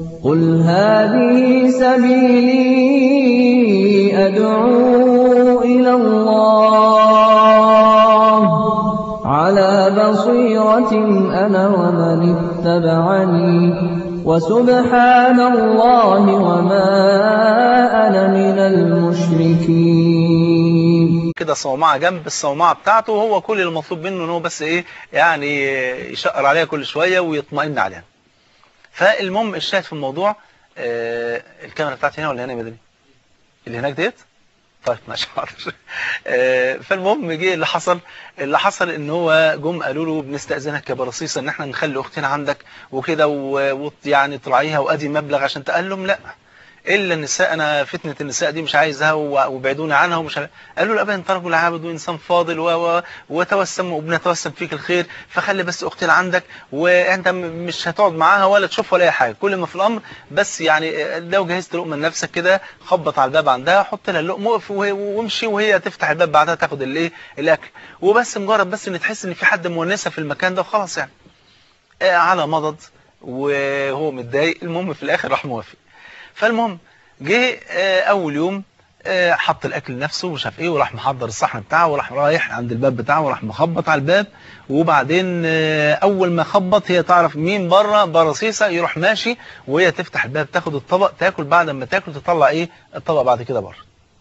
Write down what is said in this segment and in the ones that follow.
قل هذه سبيلي أدعو إلى الله على بصيرة أنا ومن اتبعني وسبحان الله وما أنا من المشركين كده صومعة جنب الصومعة بتاعته وهو كل المطلوب منه ان هو بس ايه يعني يشقر عليها كل شوية ويطمئن عليها فالمهم الشاهد في الموضوع آه الكاميرا بتاعتي هنا ولا هنا يا مدني اللي هناك ديت طيب ماشي حاضر آه فالمهم جه اللي حصل اللي حصل ان هو جم قالوا له بنستأذنك يا برصيصة ان احنا نخلي اختنا عندك وكده ويعني تراعيها وادي مبلغ عشان تقال لهم لا الا النساء انا فتنه النساء دي مش عايزها وبعدوني عنها ومش عارف. قالوا له ابدا انت رجل عابد وانسان فاضل و... و... وتوسم وبنتوسم فيك الخير فخلي بس اختنا عندك وانت مش هتقعد معاها ولا تشوف ولا اي حاجه كل ما في الامر بس يعني لو جهزت لقمه لنفسك كده خبط على الباب عندها حط لها اللقمه وقف وامشي وهي تفتح الباب بعدها تاخد الايه الاكل وبس مجرد بس ان تحس ان في حد مونسه في المكان ده خلاص يعني على مضض وهو متضايق المهم في الاخر راح موافق فالمهم جه اول يوم حط الاكل لنفسه ومش عارف ايه وراح محضر الصحن بتاعه وراح رايح عند الباب بتاعه وراح مخبط على الباب وبعدين اول ما خبط هي تعرف مين بره برصيصه يروح ماشي وهي تفتح الباب تاخد الطبق تاكل بعد ما تاكل تطلع ايه الطبق بعد كده بره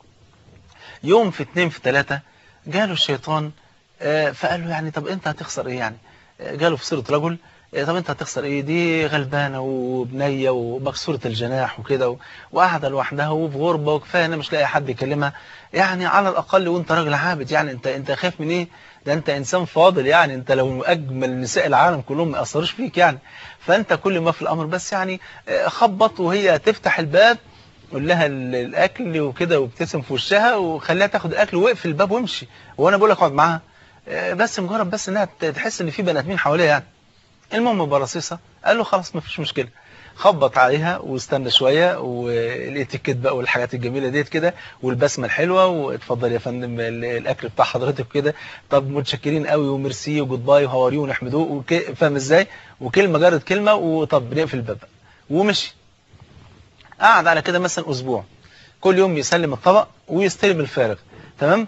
يوم في اتنين في ثلاثة جاله الشيطان فقال له يعني طب انت هتخسر ايه يعني جاله في صورة رجل طب انت هتخسر ايه دي غلبانه وبنيه ومكسوره الجناح وكده وقاعده لوحدها وفي غربه وكفايه انا مش لاقي حد يكلمها يعني على الاقل وانت راجل عابد يعني انت انت خايف من ايه ده انت انسان فاضل يعني انت لو اجمل نساء العالم كلهم ما ياثروش فيك يعني فانت كل ما في الامر بس يعني خبط وهي تفتح الباب قول لها الاكل وكده وابتسم في وشها وخليها تاخد الاكل واقفل الباب وامشي وانا بقول لك اقعد معاها بس مجرد بس انها تحس ان في بني ادمين حواليها يعني المهم برصيصة قال له خلاص ما فيش مشكلة خبط عليها واستنى شوية والاتيكيت بقى والحاجات الجميلة ديت كده والبسمة الحلوة واتفضل يا فندم الاكل بتاع حضرتك كده طب متشكرين قوي وميرسي وجود باي وهواريه ونحمدوه فاهم ازاي وكلمة جرت كلمة وطب بنقفل الباب ومشي قعد على كده مثلا اسبوع كل يوم يسلم الطبق ويستلم الفارغ تمام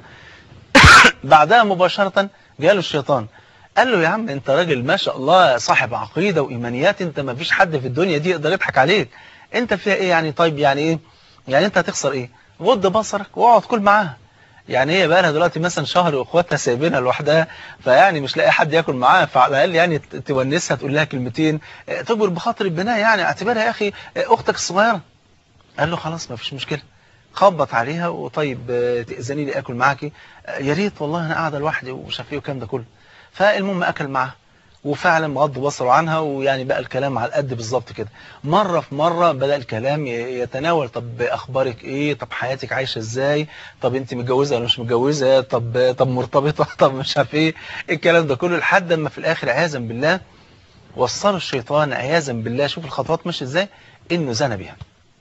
بعدها مباشرة جاله الشيطان قال له يا عم انت راجل ما شاء الله صاحب عقيدة وإيمانيات انت ما فيش حد في الدنيا دي يقدر يضحك عليك انت فيها ايه يعني طيب يعني ايه يعني انت هتخسر ايه غض بصرك واقعد كل معاها يعني هي بقى لها دلوقتي مثلا شهر واخواتها سايبينها لوحدها فيعني مش لاقي حد ياكل معاها فعلى الاقل يعني تونسها تقول لها كلمتين تجبر بخاطر البناء يعني اعتبرها يا اخي اختك الصغيره قال له خلاص ما فيش مشكله خبط عليها وطيب تاذني لي اكل معاكي يا ريت والله انا قاعده لوحدي ومش عارف ايه والكلام ده كله فالمهم أكل معها وفعلا غض بصره عنها ويعني بقى الكلام على القد بالظبط كده مرة في مرة بدأ الكلام يتناول طب أخبارك إيه طب حياتك عايشة إزاي طب أنت متجوزة ولا مش متجوزة طب طب مرتبطة طب مش عارف إيه الكلام ده كله لحد ما في الآخر عياذا بالله وصل الشيطان عياذا بالله شوف الخطوات ماشيه إزاي إنه زنى بها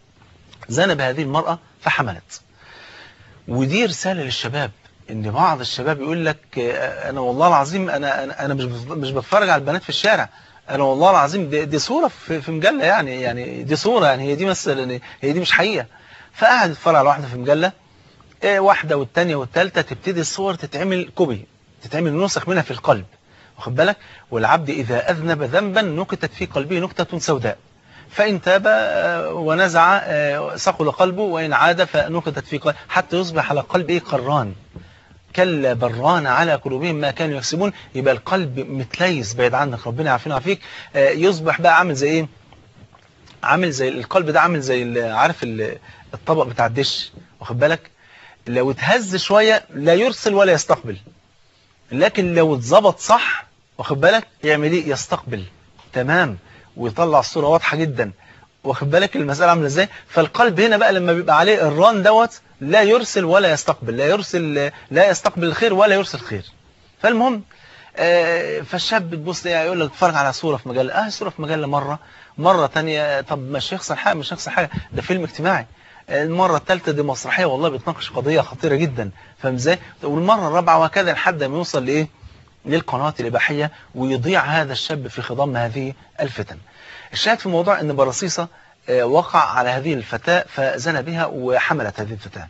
زنى بهذه المرأة فحملت ودي رسالة للشباب ان بعض الشباب يقول لك انا والله العظيم انا انا, أنا مش مش بتفرج على البنات في الشارع انا والله العظيم دي, دي صوره في, في مجله يعني يعني دي صوره يعني هي دي مثلا هي دي مش حقيقه فقعد يتفرج على واحده في مجله واحده والثانيه والثالثه تبتدي الصور تتعمل كوبي تتعمل نسخ منها في القلب واخد بالك والعبد اذا اذنب ذنبا نكتت في قلبه نكته سوداء فإن تاب ونزع ثقل قلبه وإن عاد فنكتت في قلبه حتى يصبح على قلبه قران كلا بران على قلوبهم ما كانوا يكسبون يبقى القلب متليس بعيد عنك ربنا يعافينا ويعافيك يصبح بقى عامل زي ايه عامل زي القلب ده عامل زي عارف الطبق بتاع الدش واخد بالك لو اتهز شوية لا يرسل ولا يستقبل لكن لو اتظبط صح واخد بالك يعمل ايه يستقبل تمام ويطلع الصورة واضحة جدا واخد بالك المسألة عامله ازاي فالقلب هنا بقى لما بيبقى عليه الران دوت لا يرسل ولا يستقبل لا يرسل لا يستقبل الخير ولا يرسل خير فالمهم آه فالشاب بتبص يقول لك اتفرج على صورة في مجلة اه صورة في مجلة مرة مرة تانية طب مش هيخسر حاجة مش هيخسر حاجة ده فيلم اجتماعي المرة الثالثة دي مسرحية والله بتناقش قضية خطيرة جدا فاهم ازاي والمرة الرابعة وهكذا لحد ما يوصل لايه للقنوات الإباحية ويضيع هذا الشاب في خضم هذه الفتن الشاهد في الموضوع ان برصيصة آه، وقع على هذه الفتاة فزنى بها وحملت هذه الفتاة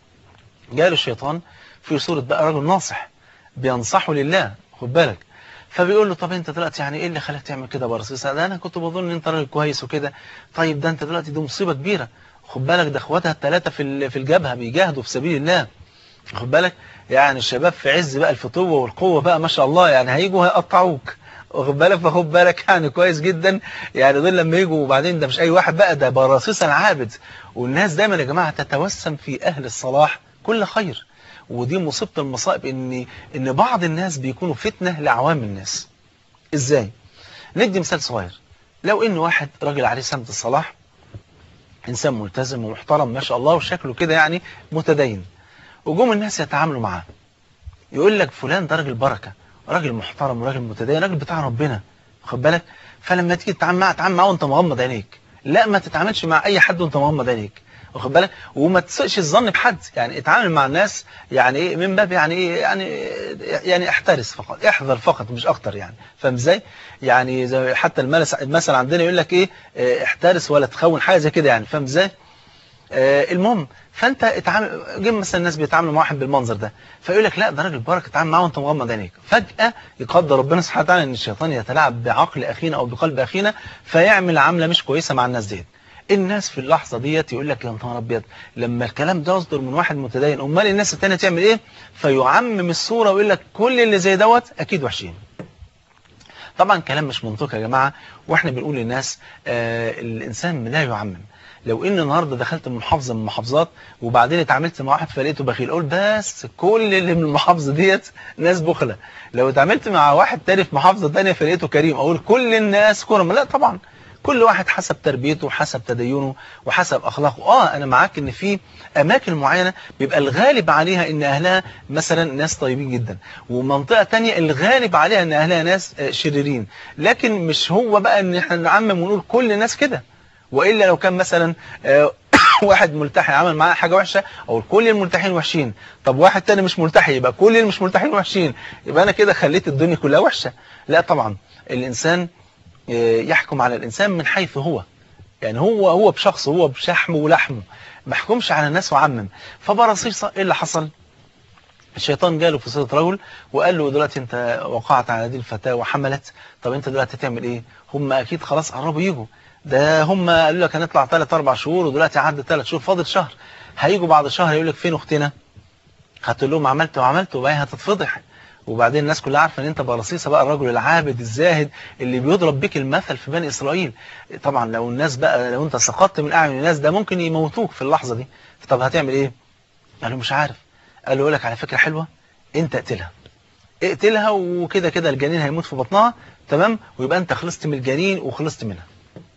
جاء له الشيطان في صورة بقى رجل ناصح بينصحه لله خد بالك فبيقول له طب انت دلوقتي يعني ايه اللي خلاك تعمل كده برصيصة ده انا كنت بظن ان انت راجل كويس وكده طيب ده انت دلوقتي دي مصيبة كبيرة خد بالك ده اخواتها الثلاثة في ال- في الجبهة بيجاهدوا في سبيل الله خد بالك يعني الشباب في عز بقى الفتوة والقوة بقى ما شاء الله يعني هيجوا هيقطعوك واخد بالك فخد بالك يعني كويس جدا يعني دول لما يجوا وبعدين ده مش اي واحد بقى ده برصيصة العابد والناس دايما يا جماعة تتوسم في اهل الصلاح كل خير ودي مصيبة المصائب ان ان بعض الناس بيكونوا فتنة لعوام الناس ازاي ندي مثال صغير لو ان واحد راجل عليه سمت الصلاح انسان ملتزم ومحترم ما شاء الله وشكله كده يعني متدين وجوم الناس يتعاملوا معاه يقول لك فلان ده راجل بركة راجل محترم وراجل متدين راجل بتاع ربنا واخد بالك فلما تيجي تتعامل معاه تتعامل معاه وانت مغمض عينيك لا ما تتعاملش مع اي حد وانت مغمض عينيك واخد بالك وما تسئش الظن بحد يعني اتعامل مع الناس يعني ايه من باب يعني ايه يعني يعني احترس فقط احذر فقط مش اكتر يعني فاهم ازاي يعني زي حتى المثل المثل عندنا يقول لك ايه اه، احترس ولا تخون حاجه زي كده يعني فاهم ازاي آه، المهم فانت اتعامل جيب مثلا الناس بيتعاملوا مع واحد بالمنظر ده فيقول لك لا ده راجل بركه اتعامل معاه وانت مغمض عينيك فجاه يقدر ربنا سبحانه وتعالى ان الشيطان يتلاعب بعقل اخينا او بقلب اخينا فيعمل عمله مش كويسه مع الناس ديت الناس في اللحظه ديت يقول لك يا نهار ابيض لما الكلام ده يصدر من واحد متدين امال الناس التانيه تعمل ايه فيعمم الصوره ويقول لك كل اللي زي دوت اكيد وحشين طبعا كلام مش منطقي يا جماعة واحنا بنقول للناس آه الإنسان لا يعمم لو ان النهاردة دخلت من محافظة من المحافظات وبعدين اتعاملت مع واحد فلقيته بخيل قول بس كل اللي من المحافظة ديت ناس بخلة لو اتعاملت مع واحد تاني في محافظة تانية فلقيته كريم اقول كل الناس كرم لا طبعا كل واحد حسب تربيته وحسب تدينه وحسب اخلاقه اه انا معاك ان في اماكن معينة بيبقى الغالب عليها ان اهلها مثلا ناس طيبين جدا ومنطقة تانية الغالب عليها ان اهلها ناس آه، شريرين لكن مش هو بقى ان احنا نعمم ونقول كل الناس كده والا لو كان مثلا آه، واحد ملتحي عمل معاه حاجة وحشة او كل الملتحين وحشين طب واحد تاني مش ملتحي يبقى كل اللي مش ملتحين وحشين يبقى انا كده خليت الدنيا كلها وحشة لا طبعا الانسان آه، يحكم على الانسان من حيث هو يعني هو هو بشخصه هو بشحمه ولحمه ما يحكمش على الناس وعمم فبرصيصة ايه اللي حصل الشيطان جاله في صورة رجل وقال له دلوقتي انت وقعت على هذه الفتاة وحملت طب انت دلوقتي تعمل ايه هم اكيد خلاص قربوا يجوا ده هم قالوا لك هنطلع 3 4 شهور ودلوقتي عدى 3 شهور فاضل شهر هيجوا بعد شهر يقول لك فين اختنا هتقول لهم عملت وعملت وبعدين هتتفضح وبعدين الناس كلها عارفه ان انت برصيصه بقى الرجل العابد الزاهد اللي بيضرب بيك المثل في بني اسرائيل طبعا لو الناس بقى لو انت سقطت من اعين الناس ده ممكن يموتوك في اللحظه دي طب هتعمل ايه قال له مش عارف قال له اقول لك على فكره حلوه انت اقتلها اقتلها وكده كده الجنين هيموت في بطنها تمام ويبقى انت خلصت من الجنين وخلصت منها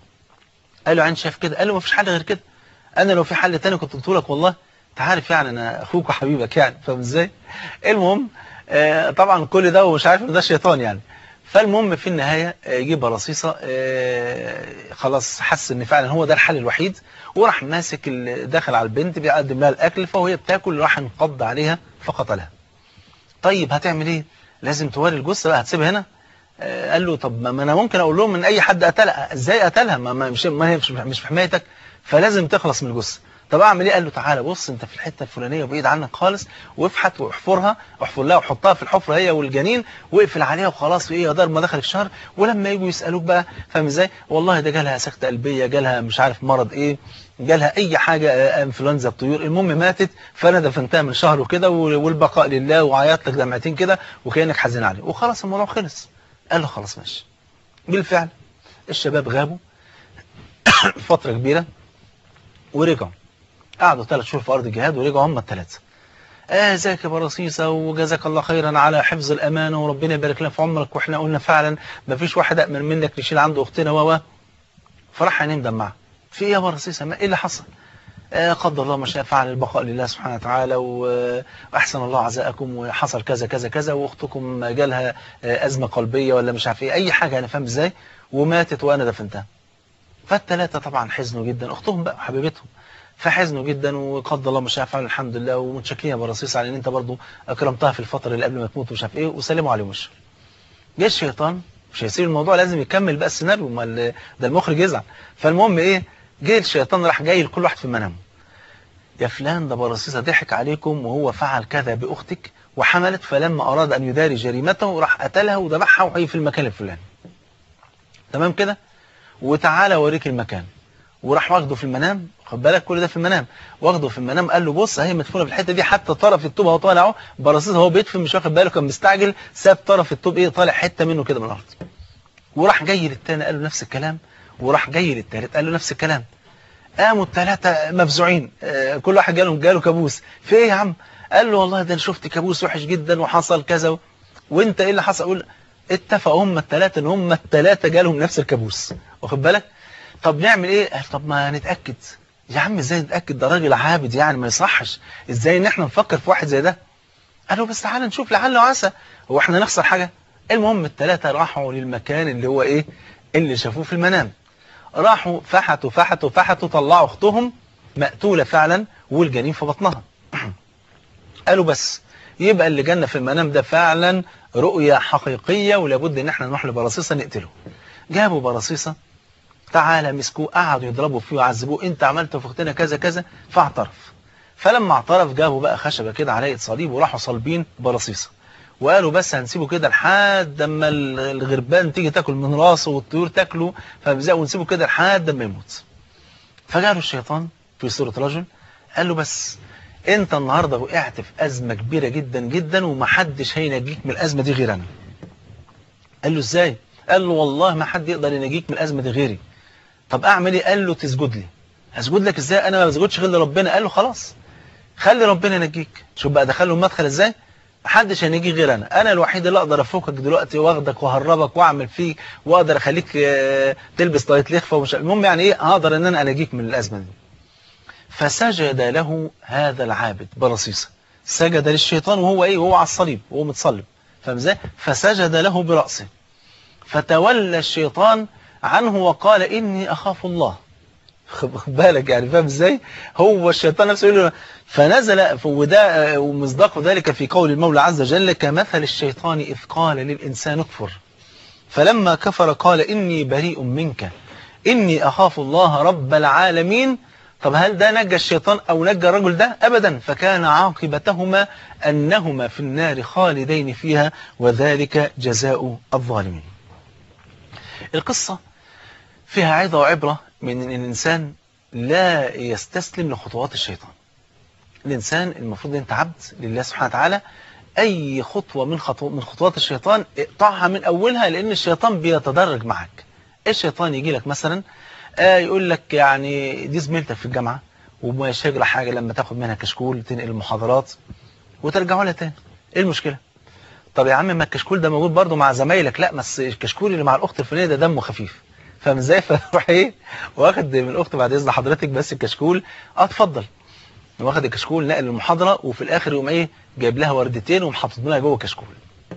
قال له عين شاف كده قال له مفيش حل غير كده انا لو في حل تاني كنت قلت لك والله انت عارف يعني انا اخوك وحبيبك يعني فاهم ازاي المهم آه طبعا كل ده ومش عارف ان ده شيطان يعني فالمهم في النهاية آه، يجيب رصيصة آه، خلاص حس ان فعلا هو ده الحل الوحيد وراح ماسك ال- داخل على البنت بيقدم لها الاكل فوهي بتاكل راح انقض عليها فقتلها طيب هتعمل ايه لازم توري الجثه بقى هتسيبها هنا آه، قال له طب ما ما انا ممكن اقول لهم ان اي حد قتلها ازاي قتلها ما ما- مش ما هي مش مش في حمايتك فلازم تخلص من الجثه طب اعمل ايه قال له تعالى بص انت في الحته الفلانيه وبعيد عنك خالص وافحت واحفرها احفر لها وحطها في الحفره هي والجنين واقفل عليها وخلاص وايه يا دار ما دخل الشهر ولما يجوا يسالوك بقى فاهم ازاي والله ده جالها سكته قلبيه جالها مش عارف مرض ايه جالها اي حاجه آه، انفلونزا الطيور المهم ماتت فانا دفنتها من شهر وكده والبقاء لله وعيطت لك دمعتين كده وكانك حزين عليه وخلاص الموضوع خلص قال له خلاص ماشي بالفعل الشباب غابوا فتره كبيره ورجعوا قعدوا ثلاث شهور في ارض الجهاد ورجعوا هم الثلاثه اه ازيك يا برصيصه وجزاك الله خيرا على حفظ الامانه وربنا يبارك لنا في عمرك واحنا قلنا فعلا ما فيش واحد امن منك نشيل عنده اختنا و فراح عينيه مدمعه في ايه يا برصيصه ما ايه اللي حصل آه قدر الله ما شاء فعل البقاء لله سبحانه وتعالى و- واحسن الله عزاءكم وحصل كذا كذا كذا واختكم جالها آه، ازمه قلبيه ولا مش عارف ايه اي حاجه انا فاهم ازاي وماتت وانا دفنتها فالثلاثه طبعا حزنوا جدا اختهم بقى حبيبتهم فحزنوا جدا وقدر الله ما شاء فعل الحمد لله ومتشكرين يا برصيص على ان انت برضو اكرمتها في الفتره اللي قبل ما تموت ومش عارف ايه وسلموا عليهم وشه جه الشيطان مش هيسيب الموضوع لازم يكمل بقى السيناريو ما ال- ده المخرج يزعل فالمهم ايه جه الشيطان راح جاي لكل واحد في منامه يا فلان ده برصيصة ضحك عليكم وهو فعل كذا بأختك وحملت فلما أراد أن يداري جريمته راح قتلها وذبحها وهي في المكان الفلاني تمام كده وتعالى اوريك المكان وراح واخده في المنام خد بالك كل ده في المنام واخده في المنام قال له بص اهي مدفونه في الحته دي حتى طرف الطوب اهو طالع اهو برصيص هو بيدفن مش واخد باله كان مستعجل ساب طرف الطوب ايه طالع حته منه كده من الارض وراح جاي للتاني قال له نفس الكلام وراح جاي للتالت قال له نفس الكلام قاموا الثلاثه مفزوعين آه كل واحد جاله جاله كابوس في ايه يا عم قال له والله ده انا شفت كابوس وحش جدا وحصل كذا و... وانت ايه اللي حصل اقول اتفقوا هم الثلاثه ان هم الثلاثه جالهم نفس الكابوس واخد بالك طب نعمل ايه قال طب ما نتاكد يا عم ازاي نتاكد ده راجل عابد يعني ما يصحش ازاي ان احنا نفكر في واحد زي ده قالوا بس تعالى نشوف لعل وعسى هو احنا نخسر حاجه المهم الثلاثه راحوا للمكان اللي هو ايه اللي شافوه في المنام راحوا فحتوا فحتوا فحتوا طلعوا اختهم مقتوله فعلا والجنين في بطنها قالوا بس يبقى اللي جالنا في المنام ده فعلا رؤية حقيقية ولابد ان احنا نروح لبرصيصة نقتله جابوا برصيصة تعالى مسكوه قعدوا يضربوا فيه ويعذبوه انت عملت في اختنا كذا كذا فاعترف فلما اعترف جابوا بقى خشبة كده على صليب وراحوا صلبين برصيصة وقالوا بس هنسيبه كده لحد اما الغربان تيجي تاكل من راسه والطيور تاكله فبزاق ونسيبه كده لحد ما يموت فجاله الشيطان في صورة رجل قال له بس انت النهاردة وقعت في أزمة كبيرة جدا جدا ومحدش هينجيك من الأزمة دي غير أنا قال له ازاي قال له والله ما حد يقدر ينجيك من الأزمة دي غيري طب أعمل ايه قال له تسجد لي هسجد لك ازاي أنا ما بسجدش غير لربنا قال له خلاص خلي ربنا ينجيك شوف بقى دخله المدخل ازاي محدش هينجيك غير انا انا الوحيد اللي اقدر افوقك دلوقتي واخدك وهربك واعمل فيك واقدر اخليك تلبس طاقية لخفه ومش المهم يعني ايه هقدر ان انا انجيك من الازمه دي فسجد له هذا العابد برصيصة سجد للشيطان وهو ايه وهو على الصليب وهو متصلب فاهم ازاي فسجد له برأسه فتولى الشيطان عنه وقال إني أخاف الله خد بالك يعني فاهم ازاي هو الشيطان نفسه يقول له فنزل وده ومصداق ذلك في قول المولى عز وجل كمثل الشيطان إذ قال للإنسان اكفر فلما كفر قال إني بريء منك إني أخاف الله رب العالمين طب هل ده نجى الشيطان أو نجى الرجل ده أبدا فكان عاقبتهما أنهما في النار خالدين فيها وذلك جزاء الظالمين القصة فيها عظة وعبرة من أن الإنسان لا يستسلم لخطوات الشيطان الإنسان المفروض أنت عبد لله سبحانه وتعالى أي خطوة من خطو من خطوات الشيطان اقطعها من أولها لأن الشيطان بيتدرج معك الشيطان يجي لك مثلا آه يقول لك يعني دي زميلتك في الجامعة ومش هيجرى حاجة لما تاخد منها كشكول تنقل المحاضرات وترجعوا لها تاني ايه المشكلة طب يا عم ما الكشكول ده موجود برضه مع زمايلك لا بس الكشكول اللي مع الاخت الفلانيه ده دمه خفيف فاهم ازاي فروح ايه واخد من الاخت بعد اذن حضرتك بس الكشكول اه اتفضل واخد الكشكول نقل المحاضره وفي الاخر يقوم ايه جايب لها وردتين ومحطط لها جوه الكشكول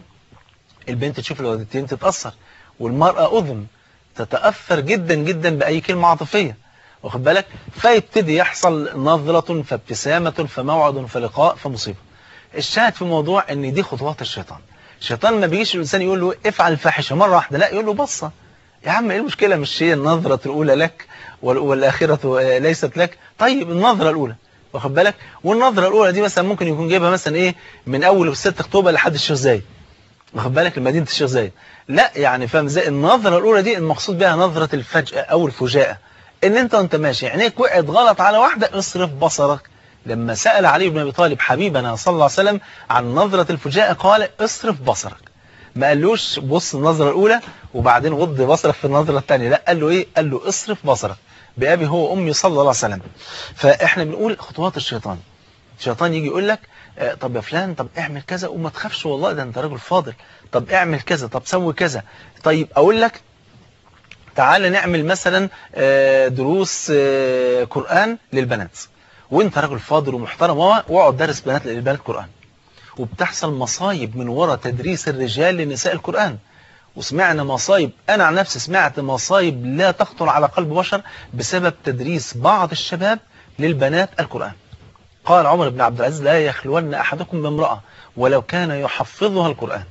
البنت تشوف الوردتين تتاثر والمراه اذن تتاثر جدا جدا باي كلمه عاطفيه واخد بالك فيبتدي يحصل نظره فابتسامه فموعد فلقاء فمصيبه الشاهد في الموضوع ان دي خطوات الشيطان الشيطان ما بيجيش الانسان يقول له افعل الفاحشه مره واحده لا يقول له بصه يا عم ايه المشكله مش هي النظره الاولى لك والاخره ليست لك طيب النظره الاولى واخد بالك والنظره الاولى دي مثلا ممكن يكون جايبها مثلا ايه من اول 6 اكتوبر لحد الشيخ زايد واخد بالك لمدينه الشيخ زايد لا يعني فاهم ازاي النظره الاولى دي المقصود بها نظره الفجاه او الفجاءه ان انت وانت ماشي عينيك وقعت غلط على واحده اصرف بصرك لما سأل علي بن أبي طالب حبيبنا صلى الله عليه وسلم عن نظرة الفجاءة قال اصرف بصرك ما قالوش بص النظرة الأولى وبعدين غض بصرك في النظرة الثانية لا قال له إيه قال له اصرف بصرك بأبي هو أمي صلى الله عليه وسلم فإحنا بنقول خطوات الشيطان الشيطان يجي يقول لك آه طب يا فلان طب اعمل كذا وما تخافش والله ده انت راجل فاضل طب اعمل كذا طب سوي كذا طيب اقول لك تعال نعمل مثلا آه دروس آه قرآن للبنات وانت راجل فاضل ومحترم واقعد درس بنات للبنات قرآن وبتحصل مصايب من وراء تدريس الرجال لنساء القرآن وسمعنا مصايب أنا عن نفسي سمعت مصايب لا تخطر على قلب بشر بسبب تدريس بعض الشباب للبنات القرآن قال عمر بن عبد العزيز لا يخلون أحدكم بامرأة ولو كان يحفظها القرآن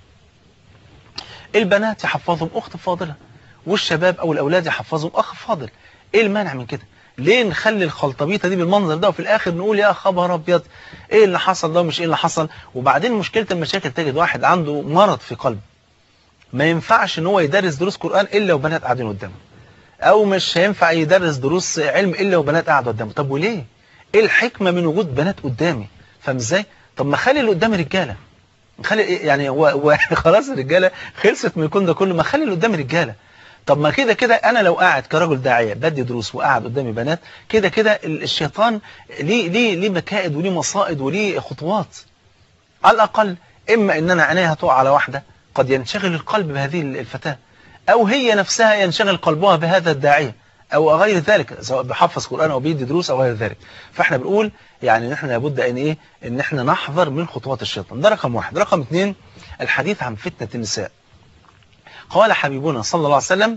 البنات يحفظهم أخت فاضلة والشباب أو الأولاد يحفظهم أخ فاضل إيه المانع من كده ليه نخلي الخلطبيطه دي بالمنظر ده وفي الاخر نقول يا خبر ابيض ايه اللي حصل ده ومش ايه اللي حصل وبعدين مشكله المشاكل تجد واحد عنده مرض في قلبه ما ينفعش ان هو يدرس دروس قران الا وبنات قاعدين قدامه او مش هينفع يدرس دروس علم الا وبنات قاعده قدامه طب وليه ايه الحكمه من وجود بنات قدامي فاهم ازاي طب ما خلي اللي قدامي رجاله خلي يعني هو هو خلاص الرجاله خلصت من كل ده كله ما خلي اللي قدامي رجاله طب ما كده كده انا لو قاعد كرجل داعيه بدي دروس وقاعد قدامي بنات كده كده ال- الشيطان ليه ليه ليه مكائد وليه مصائد وليه خطوات على الاقل اما ان انا عينيها تقع على واحده قد ينشغل القلب بهذه الفتاه او هي نفسها ينشغل قلبها بهذا الداعيه او غير ذلك سواء بيحفظ قران او بيدي دروس او غير ذلك فاحنا بنقول يعني نحن لابد ان ايه ان احنا نحذر من خطوات الشيطان ده رقم واحد رقم اثنين الحديث عن فتنه النساء قال حبيبنا صلى الله عليه وسلم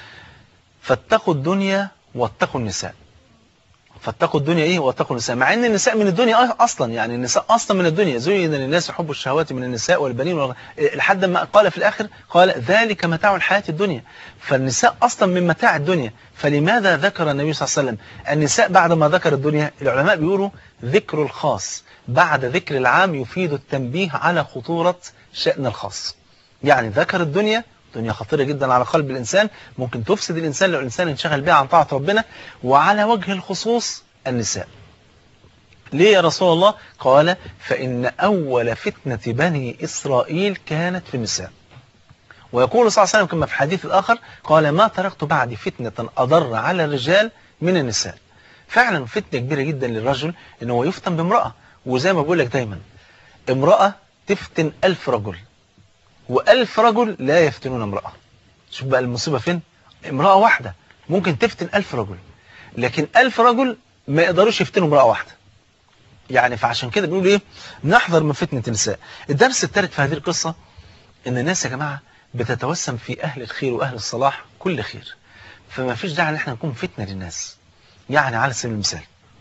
فاتقوا الدنيا واتقوا النساء فاتقوا الدنيا ايه واتقوا النساء مع ان النساء من الدنيا اصلا يعني النساء اصلا من الدنيا زين للناس حب الشهوات من النساء والبنين والغ... لحد ما قال في الاخر قال ذلك متاع الحياه الدنيا فالنساء اصلا من متاع الدنيا فلماذا ذكر النبي صلى الله عليه وسلم النساء بعد ما ذكر الدنيا العلماء بيقولوا ذكر الخاص بعد ذكر العام يفيد التنبيه على خطوره شأن الخاص يعني ذكر الدنيا دنيا خطيرة جدا على قلب الإنسان ممكن تفسد الإنسان لو الإنسان انشغل بها عن طاعة ربنا وعلى وجه الخصوص النساء ليه يا رسول الله قال فإن أول فتنة بني إسرائيل كانت في النساء ويقول صلى الله عليه وسلم كما في الحديث الآخر قال ما تركت بعد فتنة أضر على الرجال من النساء فعلا فتنة كبيرة جدا للرجل إن هو يفتن بامرأة وزي ما بقول لك دايما امرأة تفتن ألف رجل وألف رجل لا يفتنون امرأة شوف بقى المصيبة فين امرأة واحدة ممكن تفتن ألف رجل لكن ألف رجل ما يقدروش يفتنوا امرأة واحدة يعني فعشان كده بنقول ايه نحذر من فتنة النساء الدرس الثالث في هذه القصة ان الناس يا جماعة بتتوسم في أهل الخير وأهل الصلاح كل خير فما فيش داعي ان احنا نكون فتنة للناس يعني على سبيل المثال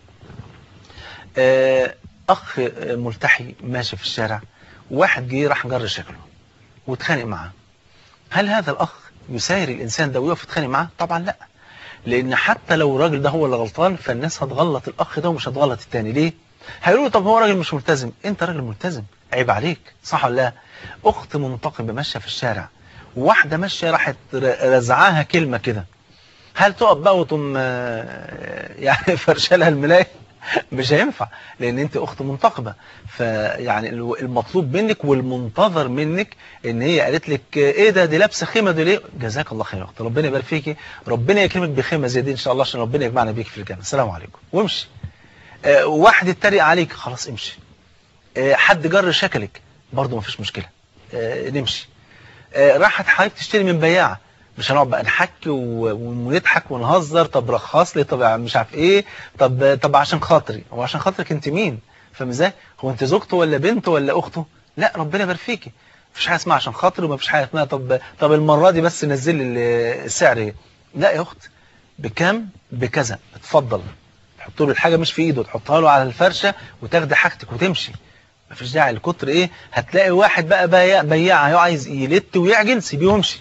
آه، أخ ملتحي ماشي في الشارع واحد جه راح جر شكله واتخانق معاه هل هذا الأخ يساير الإنسان ده ويقف يتخانق معاه؟ طبعا لا لأن حتى لو الراجل ده هو اللي غلطان فالناس هتغلط الأخ ده ومش هتغلط التاني ليه؟ هيقولوا طب هو راجل مش ملتزم أنت راجل ملتزم عيب عليك صح ولا لا؟ أخت منتقبة ماشية في الشارع واحدة ماشية راحت ر- رزعاها كلمة كده هل تقف بقى وتقوم آه، يعني فرشلها الملاية مش هينفع لان انت اخت منتقبه فيعني الو- المطلوب منك والمنتظر منك ان هي قالت لك ايه ده دي لابسه خيمه دي ليه جزاك الله خير يا اخت ربنا يبارك فيكي ربنا يكرمك بخيمه زي دي ان شاء الله عشان ربنا يجمعنا بيك في الجنه السلام عليكم وامشي آه، واحد اتريق عليك خلاص امشي آه، حد جر شكلك برضه مفيش مشكله آه، نمشي آه، راحت حضرتك تشتري من بياعه مش هنقعد بقى نحكي و- ونضحك ونهزر طب رخص لي طب مش عارف ايه طب طب عشان خاطري هو عشان خاطرك انت مين فاهم ازاي هو انت زوجته ولا بنته ولا اخته لا ربنا يبارك فيكي مفيش حاجه اسمها عشان خاطري ومفيش حاجه اسمها طب طب المره دي بس نزل لي ال- السعر ايه لا يا اخت بكام بكذا اتفضل تحط له الحاجه مش في ايده تحطها له على الفرشه وتاخدي حاجتك وتمشي مفيش داعي لكتر ايه هتلاقي واحد بقى بياع بياع هو عايز يلت ويعجن سيبيه وامشي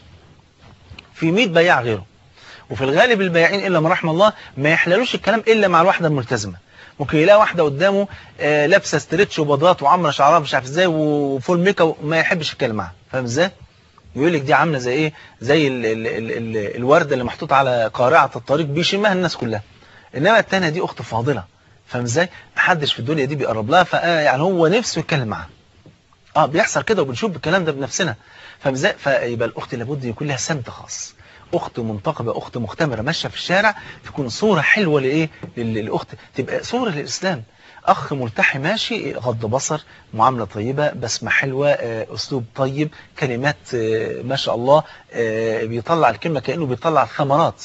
في 100 بياع غيره وفي الغالب البياعين الا من رحم الله ما يحللوش الكلام الا مع الواحده الملتزمه ممكن يلاقي واحده قدامه آه، لابسه ستريتش وبضات وعامله شعرها مش عارف ازاي وفول ميك اب ما يحبش يتكلم معاها فاهم ازاي يقول لك دي عامله زي ايه زي ال ال ال ال الورده اللي محطوطه على قارعه الطريق بيشمها الناس كلها انما الثانيه دي اخت فاضله فاهم ازاي محدش في الدنيا دي بيقرب لها فيعني هو نفسه يتكلم معاها اه بيحصل كده وبنشوف الكلام ده بنفسنا فاهم ازاي فيبقى الاخت لابد يكون لها سمت خاص اخت منتقبه اخت مختمره ماشيه في الشارع تكون صوره حلوه لايه لل- للاخت تبقى صوره للاسلام اخ ملتحي ماشي غض بصر معامله طيبه بسمه حلوه آه، اسلوب طيب كلمات آه، ما شاء الله آه، بيطلع الكلمه كانه بيطلع الثمرات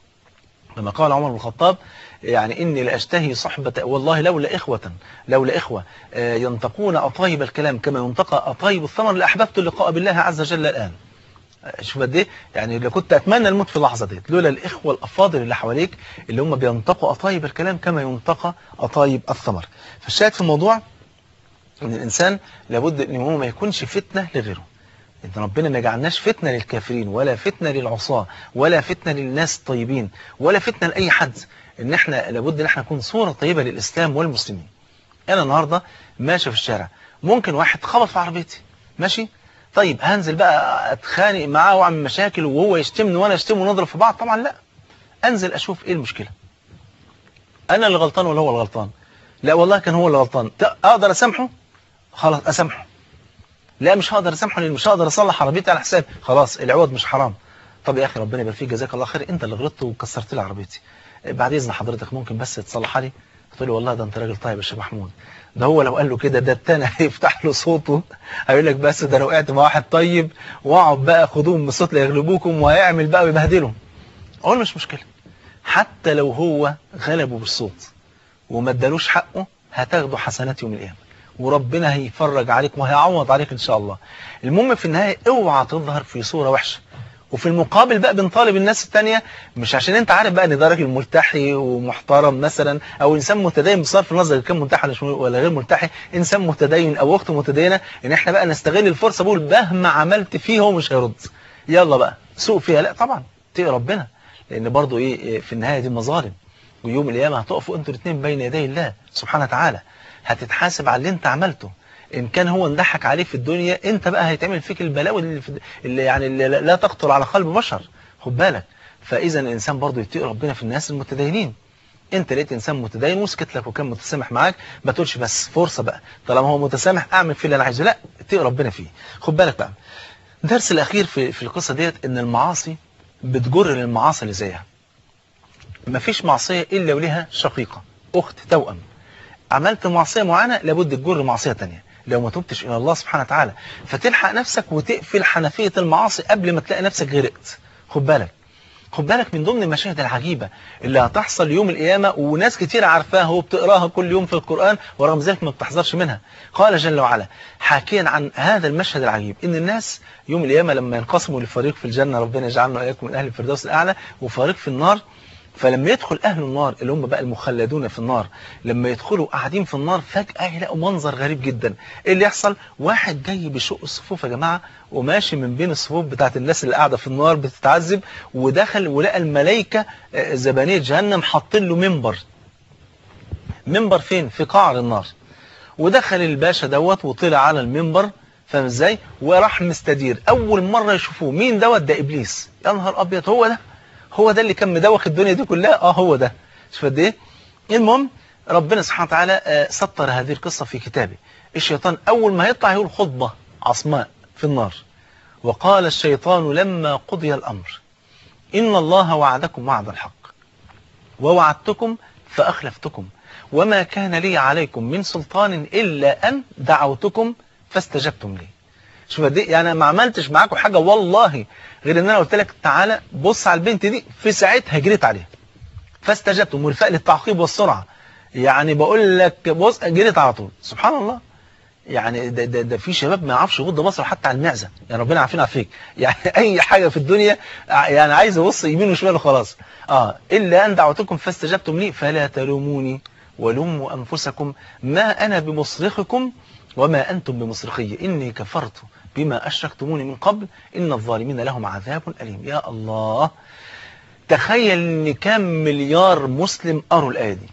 لما قال عمر بن الخطاب يعني إني لأشتهي صحبة والله لولا إخوة لولا إخوة آه، ينطقون أطايب الكلام كما ينطق أطايب الثمر لأحببت اللقاء بالله عز وجل الآن آه، شوف قد ايه يعني لو كنت اتمنى الموت في اللحظه ديت لولا الاخوه الافاضل اللي حواليك اللي هم بينطقوا اطايب الكلام كما ينطق اطايب الثمر فالشاهد في الموضوع ان الانسان لابد ان هو ما يكونش فتنه لغيره ان ربنا ما جعلناش فتنه للكافرين ولا فتنه للعصاه ولا فتنه للناس الطيبين ولا فتنه لاي حد ان احنا لابد ان احنا نكون صورة طيبة للاسلام والمسلمين انا النهاردة ماشي في الشارع ممكن واحد خبط في عربيتي ماشي طيب هنزل بقى اتخانق معاه واعمل مشاكل وهو يشتمني وانا اشتمه ونضرب في بعض طبعا لا انزل اشوف ايه المشكلة انا اللي غلطان ولا هو اللي غلطان لا والله كان هو اللي غلطان اقدر اسامحه خلاص اسامحه لا مش هقدر اسامحه لان مش هقدر اصلح عربيتي على حساب خلاص العوض مش حرام طب يا اخي ربنا يبارك فيك جزاك الله خير انت اللي غلطت وكسرت لي عربيتي بعد اذن حضرتك ممكن بس تصلحها لي قلت له والله ده انت راجل طيب يا شيخ محمود ده هو لو قال له كده ده التاني هيفتح له صوته هيقول لك بس ده انا وقعت مع واحد طيب واقعد بقى خدوهم من الصوت ليغلبوكم وهيعمل بقى ويبهدلهم اقول مش مشكله حتى لو هو غلبه بالصوت وما ادالوش حقه هتاخدوا حسنات يوم القيامه وربنا هيفرج عليك وهيعوض عليك ان شاء الله المهم في النهايه اوعى تظهر في صوره وحشه وفي المقابل بقى بنطالب الناس التانية مش عشان انت عارف بقى ان ده راجل ملتحي ومحترم مثلا او انسان متدين بصرف النظر كان ملتحي ولا غير ملتحي انسان متدين او اخت متدينه ان احنا بقى نستغل الفرصه بقول مهما عملت فيه هو مش هيرد يلا بقى سوق فيها لا طبعا اتقي ربنا لان برضو ايه في النهايه دي مظالم ويوم القيامه هتقفوا انتوا الاثنين بين يدي الله سبحانه وتعالى هتتحاسب على اللي انت عملته ان كان هو انضحك عليك في الدنيا انت بقى هيتعمل فيك البلاوي اللي, في اللي يعني اللي لا تخطر على قلب بشر خد بالك فاذا الانسان برضه يتقي ربنا في الناس المتدينين انت لقيت انسان متدين وسكت لك وكان متسامح معاك ما تقولش بس فرصه بقى طالما هو متسامح اعمل فيه اللي انا عايزه لا اتقي ربنا فيه خد بالك بقى الدرس الاخير في في القصه ديت ان المعاصي بتجر للمعاصي اللي زيها مفيش معصيه الا ولها شقيقه اخت توأم عملت معصيه معينه لابد تجر معصيه ثانيه لو ما تبتش الى الله سبحانه وتعالى فتلحق نفسك وتقفل حنفيه المعاصي قبل ما تلاقي نفسك غرقت خد بالك خد بالك من ضمن المشاهد العجيبة اللي هتحصل يوم القيامة وناس كتير عارفاها وبتقراها كل يوم في القرآن ورغم ذلك ما بتحذرش منها قال جل وعلا حاكيا عن هذا المشهد العجيب ان الناس يوم القيامة لما ينقسموا لفريق في الجنة ربنا يجعلنا وإياكم من أهل الفردوس الأعلى وفريق في النار فلما يدخل أهل النار اللي هم بقى المخلدون في النار لما يدخلوا قاعدين في النار فجأة يلاقوا منظر غريب جدا ايه اللي يحصل واحد جاي بشق الصفوف يا جماعة وماشي من بين الصفوف بتاعت الناس اللي قاعدة في النار بتتعذب ودخل ولقى الملائكة زبانية جهنم حاطين له منبر منبر فين في قعر النار ودخل الباشا دوت وطلع على المنبر فاهم ازاي وراح مستدير اول مرة يشوفوه مين دوت ده ابليس يا نهار ابيض هو ده هو ده اللي كان مدوخ الدنيا دي كلها اه هو ده شوف قد ايه المهم ربنا سبحانه وتعالى سطر هذه القصة في كتابه الشيطان اول ما يطلع يقول خطبة عصماء في النار وقال الشيطان لما قضي الامر ان الله وعدكم وعد الحق ووعدتكم فاخلفتكم وما كان لي عليكم من سلطان الا ان دعوتكم فاستجبتم لي شوف قد ايه يعني ما عملتش معاكم حاجة والله غير ان انا قلت لك تعالى بص على البنت دي في ساعتها جريت عليها فاستجبتم والفاء للتعقيب والسرعة يعني بقول لك بص جريت على طول سبحان الله يعني ده, ده, ده في شباب ما يعرفش يغض بصره حتى على المعزة يعني ربنا عارفين عافيك يعني اي حاجة في الدنيا يعني عايز يبص يمين وشمال وخلاص اه الا ان دعوتكم فاستجبتم لي فلا تلوموني ولوموا انفسكم ما انا بمصرخكم وما انتم بمصرخي اني كفرت بما أشركتموني من قبل إن الظالمين لهم عذاب أليم يا الله تخيل ان كام مليار مسلم قروا الآية دي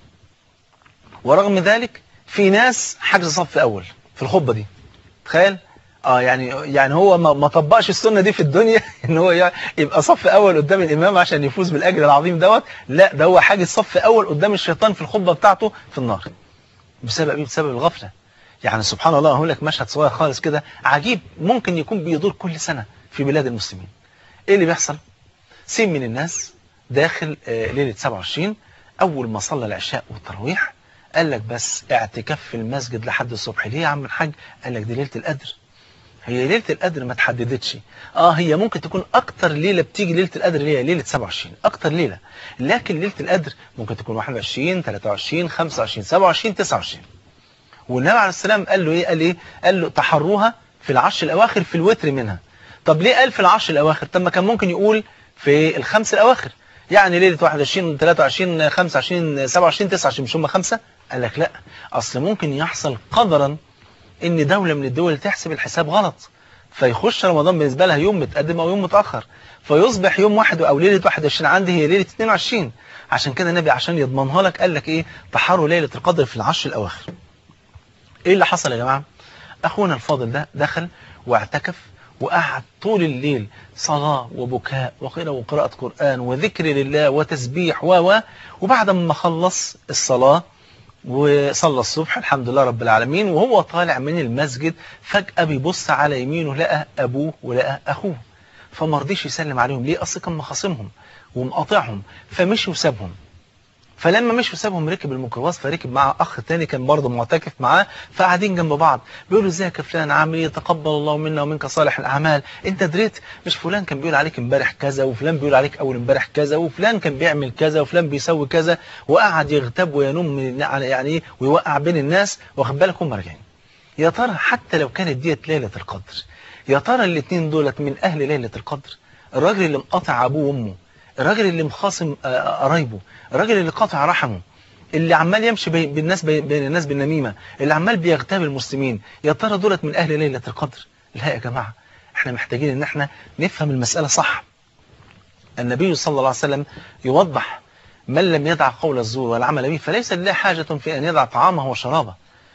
ورغم ذلك في ناس حجز صف أول في الخطبة دي تخيل اه يعني يعني هو ما, ما طبقش السنة دي في الدنيا ان هو يبقى صف اول قدام الامام عشان يفوز بالاجر العظيم دوت لا ده هو حاجز صف اول قدام الشيطان في الخطبة بتاعته في النار بسبب ايه بسبب الغفلة يعني سبحان الله هقول لك مشهد صغير خالص كده عجيب ممكن يكون بيدور كل سنة في بلاد المسلمين ايه اللي بيحصل سين من الناس داخل ليلة 27 اول ما صلى العشاء والتراويح قال لك بس اعتكاف في المسجد لحد الصبح ليه يا عم الحاج قال لك دي ليلة القدر هي ليلة القدر ما تحددتش اه هي ممكن تكون اكتر ليلة بتيجي ليلة القدر اللي هي ليلة 27 اكتر ليلة لكن ليلة القدر ممكن تكون 21 23 25 27 29 والنبي عليه السلام قال له ايه قال ايه قال له تحروها في العشر الاواخر في الوتر منها طب ليه قال في العشر الاواخر طب ما كان ممكن يقول في الخمس الاواخر يعني ليله 21 23 25 27 29 مش هم خمسه قال لك لا اصل ممكن يحصل قدرا ان دوله من الدول تحسب الحساب غلط فيخش رمضان بالنسبه لها يوم متقدم او يوم متاخر فيصبح يوم واحد او ليله 21 عندي هي ليله 22 عشان كده النبي عشان يضمنها لك قال لك ايه تحروا ليلة القدر في العشر الاواخر ايه اللي حصل يا جماعة اخونا الفاضل ده دخل واعتكف وقعد طول الليل صلاة وبكاء وقراءة وقراءة قرآن وذكر لله وتسبيح و و وبعد ما خلص الصلاة وصلى الصبح الحمد لله رب العالمين وهو طالع من المسجد فجأة بيبص على يمينه لقى أبوه ولقى أخوه فما رضيش يسلم عليهم ليه أصل كان مخاصمهم ومقاطعهم فمشي وسابهم فلما مش وسابهم ركب الميكروباص فركب مع اخ تاني كان برضه معتكف معاه فقاعدين جنب بعض بيقولوا ازيك يا فلان عامل ايه تقبل الله منا ومنك صالح الاعمال انت دريت مش فلان كان بيقول عليك امبارح كذا وفلان بيقول عليك اول امبارح كذا وفلان كان بيعمل كذا وفلان بيسوي كذا وقعد يغتاب وينم من يعني ايه ويوقع بين الناس واخد بالك هم راجعين يا ترى حتى لو كانت ديت ليله القدر يا ترى الاثنين دولت من اهل ليله القدر الراجل اللي مقاطع ابوه وامه الراجل اللي مخاصم قرايبه الراجل اللي قاطع رحمه اللي عمال يمشي بين بالناس بين الناس بالنميمه اللي عمال بيغتاب المسلمين يا ترى دولت من اهل ليله القدر لا يا جماعه احنا محتاجين ان احنا نفهم المساله صح النبي صلى الله عليه وسلم يوضح من لم يدع قول الزور والعمل به فليس لله حاجه في ان يدع طعامه وشرابه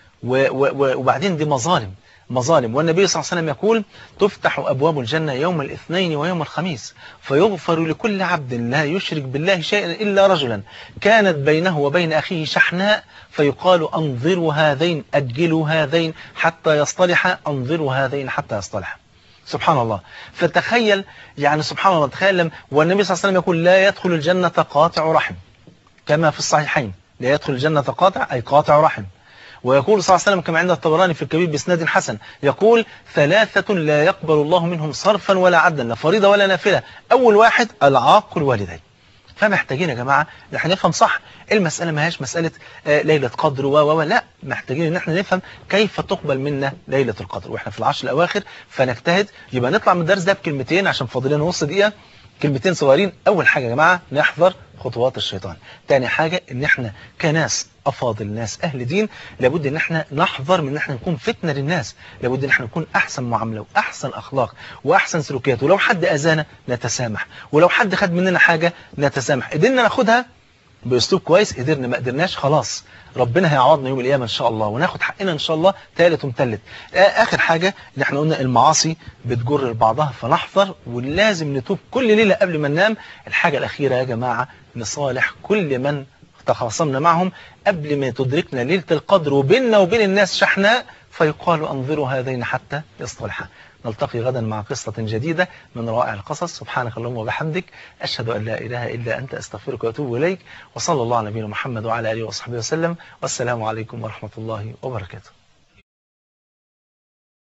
وبعدين دي مظالم مظالم والنبي صلى الله عليه وسلم يقول تفتح أبواب الجنة يوم الاثنين ويوم الخميس فيغفر لكل عبد لا يشرك بالله شيئا إلا رجلا كانت بينه وبين أخيه شحناء فيقال أنظروا هذين أجلوا هذين حتى يصطلح أنظروا هذين حتى يصطلح سبحان الله فتخيل يعني سبحان الله تخيل لم والنبي صلى الله عليه وسلم يقول لا يدخل الجنة قاطع رحم كما في الصحيحين لا يدخل الجنة قاطع أي قاطع رحم ويقول صلى الله عليه وسلم كما عند الطبراني في الكبير بإسناد حسن يقول ثلاثة لا يقبل الله منهم صرفا ولا عدلا لا فريضة ولا نافلة أول واحد العاق الوالدين فمحتاجين يا جماعة ان احنا نفهم صح المسألة ما هيش مسألة آه ليلة قدر و و لا محتاجين ان احنا نفهم كيف تقبل منا ليلة القدر واحنا في العشر الأواخر فنجتهد يبقى نطلع من الدرس ده بكلمتين عشان فاضل لنا نص دقيقة كلمتين صغيرين أول حاجة يا جماعة نحذر خطوات الشيطان تاني حاجة ان احنا كناس افاضل ناس اهل دين لابد ان احنا نحذر من ان احنا نكون فتنة للناس لابد ان احنا نكون احسن معاملة واحسن اخلاق واحسن سلوكيات ولو حد اذانا نتسامح ولو حد خد مننا حاجة نتسامح قدرنا ناخدها باسلوب كويس قدرنا ما قدرناش خلاص ربنا هيعوضنا يوم القيامه ان شاء الله وناخد حقنا ان شاء الله ثالث ومثلث اخر حاجه اللي احنا قلنا المعاصي بتجر لبعضها فنحذر ولازم نتوب كل ليله قبل ما ننام الحاجه الاخيره يا جماعه نصالح كل من تخاصمنا معهم قبل ما تدركنا ليله القدر وبيننا وبين الناس شحناء فيقال انظروا هذين حتى يصطلحا نلتقي غدا مع قصة جديدة من روائع القصص سبحانك اللهم وبحمدك أشهد أن لا إله إلا أنت أستغفرك وأتوب إليك وصلى الله على نبينا محمد وعلى آله وصحبه وسلم والسلام عليكم ورحمة الله وبركاته